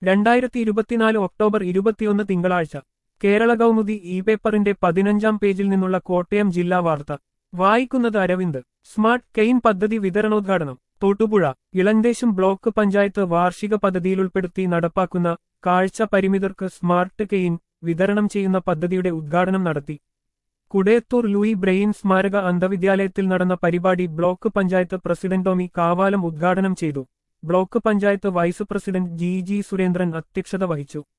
രണ്ടായിരത്തി ഇരുപത്തിനാല് ഒക്ടോബർ ഇരുപത്തിയൊന്ന് തിങ്കളാഴ്ച കേരള കൗമുദി ഇ പേപ്പറിന്റെ പതിനഞ്ചാം പേജിൽ നിന്നുള്ള കോട്ടയം ജില്ലാ വാർത്ത വായിക്കുന്നത് അരവിന്ദ് സ്മാർട്ട് കെയിൻ പദ്ധതി വിതരണോദ്ഘാടനം തോട്ടുപുഴ ഇളന്തേശം ബ്ലോക്ക് പഞ്ചായത്ത് വാർഷിക പദ്ധതിയിലുൾപ്പെടുത്തി നടപ്പാക്കുന്ന കാഴ്ച പരിമിതർക്ക് സ്മാർട്ട് കെയിൻ വിതരണം ചെയ്യുന്ന പദ്ധതിയുടെ ഉദ്ഘാടനം നടത്തി കുടയത്തൂർ ലൂയി ബ്രെയിൻ സ്മാരക അന്ധവിദ്യാലയത്തിൽ നടന്ന പരിപാടി ബ്ലോക്ക് പഞ്ചായത്ത് പ്രസിഡന്റ് ടോമി കാവാലം ഉദ്ഘാടനം ചെയ്തു block panchayat vice president G G Surendran അധ്യക്ഷത വഹിച്ചു